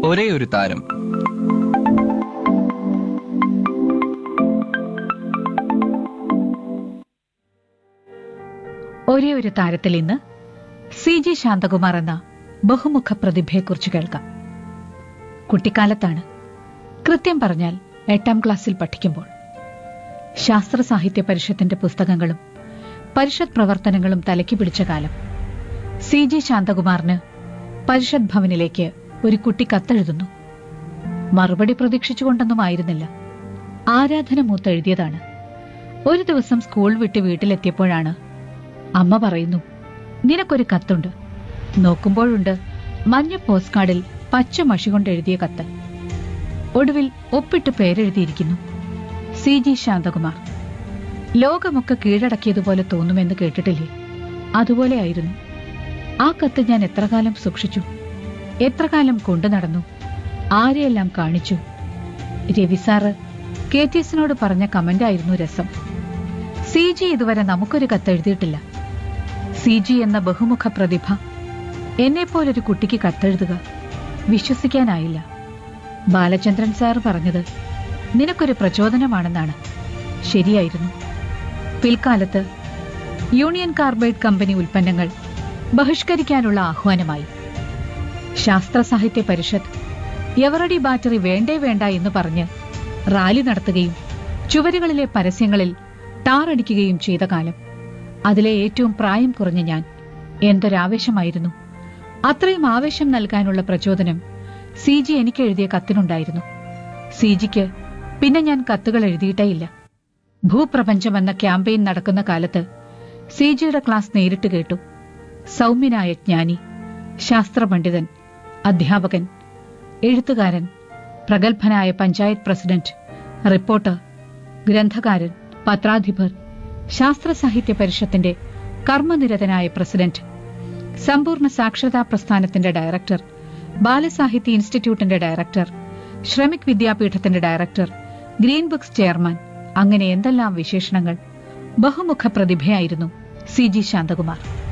ഒരേ ഒരു താരം ഒരേ ഒരു താരത്തിൽ ഇന്ന് സി ജി ശാന്തകുമാർ എന്ന ബഹുമുഖ പ്രതിഭയെക്കുറിച്ച് കേൾക്കാം കുട്ടിക്കാലത്താണ് കൃത്യം പറഞ്ഞാൽ എട്ടാം ക്ലാസ്സിൽ പഠിക്കുമ്പോൾ ശാസ്ത്ര സാഹിത്യ പരിഷത്തിന്റെ പുസ്തകങ്ങളും പരിഷത്ത് പ്രവർത്തനങ്ങളും തലയ്ക്ക് പിടിച്ച കാലം സി ജി ശാന്തകുമാറിന് പരിഷത്ത് ഭവനിലേക്ക് ഒരു കുട്ടി കത്തെഴുതുന്നു മറുപടി പ്രതീക്ഷിച്ചുകൊണ്ടൊന്നും ആയിരുന്നില്ല ആരാധന മൂത്തെഴുതിയതാണ് ഒരു ദിവസം സ്കൂൾ വിട്ട് വീട്ടിലെത്തിയപ്പോഴാണ് അമ്മ പറയുന്നു നിനക്കൊരു കത്തുണ്ട് നോക്കുമ്പോഴുണ്ട് മഞ്ഞ പോസ്റ്റ് കാർഡിൽ പച്ച മഷി കൊണ്ട് എഴുതിയ കത്ത് ഒടുവിൽ ഒപ്പിട്ട് പേരെഴുതിയിരിക്കുന്നു സി ജി ശാന്തകുമാർ ലോകമൊക്കെ കീഴടക്കിയതുപോലെ തോന്നുമെന്ന് കേട്ടിട്ടില്ലേ അതുപോലെയായിരുന്നു ആ കത്ത് ഞാൻ എത്ര കാലം സൂക്ഷിച്ചു എത്ര കാലം കൊണ്ടു നടന്നു ആരെയെല്ലാം കാണിച്ചു രവി സാറ് കെ ടി എസിനോട് പറഞ്ഞ കമന്റായിരുന്നു രസം സി ജി ഇതുവരെ നമുക്കൊരു കത്തെഴുതിയിട്ടില്ല സി ജി എന്ന ബഹുമുഖ പ്രതിഭ എന്നെപ്പോലൊരു കുട്ടിക്ക് കത്തെഴുതുക വിശ്വസിക്കാനായില്ല ബാലചന്ദ്രൻ സാർ പറഞ്ഞത് നിനക്കൊരു പ്രചോദനമാണെന്നാണ് ശരിയായിരുന്നു പിൽക്കാലത്ത് യൂണിയൻ കാർബൈഡ് കമ്പനി ഉൽപ്പന്നങ്ങൾ ബഹിഷ്കരിക്കാനുള്ള ആഹ്വാനമായി ശാസ്ത്ര സാഹിത്യ പരിഷത്ത് എവറടി ബാറ്ററി വേണ്ടേ വേണ്ട എന്ന് പറഞ്ഞ് റാലി നടത്തുകയും ചുവരുകളിലെ പരസ്യങ്ങളിൽ ടാറടിക്കുകയും ചെയ്ത കാലം അതിലെ ഏറ്റവും പ്രായം കുറഞ്ഞ ഞാൻ എന്തൊരാവേശമായിരുന്നു അത്രയും ആവേശം നൽകാനുള്ള പ്രചോദനം സി ജി എനിക്ക് എഴുതിയ കത്തിനുണ്ടായിരുന്നു സി ജിക്ക് പിന്നെ ഞാൻ കത്തുകൾ എഴുതിയിട്ടേയില്ല ഭൂപ്രപഞ്ചം എന്ന ക്യാമ്പയിൻ നടക്കുന്ന കാലത്ത് സി ജിയുടെ ക്ലാസ് നേരിട്ട് കേട്ടു സൗമ്യനായ ജ്ഞാനി ശാസ്ത്രപണ്ഡിതൻ അധ്യാപകൻ എഴുത്തുകാരൻ പ്രഗത്ഭനായ പഞ്ചായത്ത് പ്രസിഡന്റ് റിപ്പോർട്ടർ ഗ്രന്ഥകാരൻ പത്രാധിപർ ശാസ്ത്ര സാഹിത്യ പരിഷത്തിന്റെ കർമ്മനിരതനായ പ്രസിഡന്റ് സമ്പൂർണ്ണ സാക്ഷരതാ പ്രസ്ഥാനത്തിന്റെ ഡയറക്ടർ ബാലസാഹിത്യ ഇൻസ്റ്റിറ്റ്യൂട്ടിന്റെ ഡയറക്ടർ ശ്രമിക് വിദ്യാപീഠത്തിന്റെ ഡയറക്ടർ ഗ്രീൻ ബുക്സ് ചെയർമാൻ അങ്ങനെ എന്തെല്ലാം വിശേഷണങ്ങൾ ബഹുമുഖ പ്രതിഭയായിരുന്നു സി ജി ശാന്തകുമാർ